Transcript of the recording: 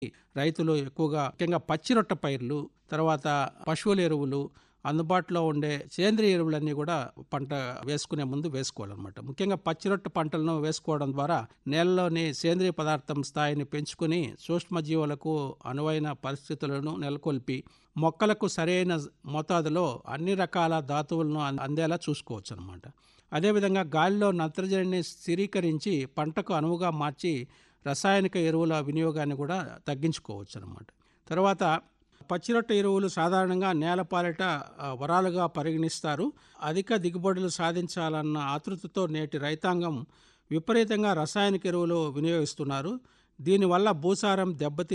రైతులు ఎక్కువగా ముఖ్యంగా పచ్చిరొట్ట పైర్లు తర్వాత పశువుల ఎరువులు అందుబాటులో ఉండే సేంద్రియ ఎరువులన్నీ కూడా పంట వేసుకునే ముందు వేసుకోవాలన్నమాట ముఖ్యంగా పచ్చిరొట్ట పంటలను వేసుకోవడం ద్వారా నేలలోని సేంద్రియ పదార్థం స్థాయిని పెంచుకుని సూక్ష్మజీవులకు అనువైన పరిస్థితులను నెలకొల్పి మొక్కలకు సరైన మోతాదులో అన్ని రకాల ధాతువులను అం- అందేలా చూసుకోవచ్చు అనమాట అదేవిధంగా గాలిలో నత్రజనిని స్థిరీకరించి పంటకు అనువుగా మార్చి రసాయనిక ఎరువుల వినియోగాన్ని కూడా తగ్గించుకోవచ్చు అనమాట తర్వాత పచ్చిరొట్ట ఎరువులు సాధారణంగా నేలపాలిట ఆ, వరాలుగా పరిగణిస్తారు అధిక దిగుబడులు సాధించాలన్న ఆతృతతో నేటి రైతాంగం విపరీతంగా రసాయనిక ఎరువులు వినియోగిస్తున్నారు దీనివల్ల భూసారం దెబ్బతి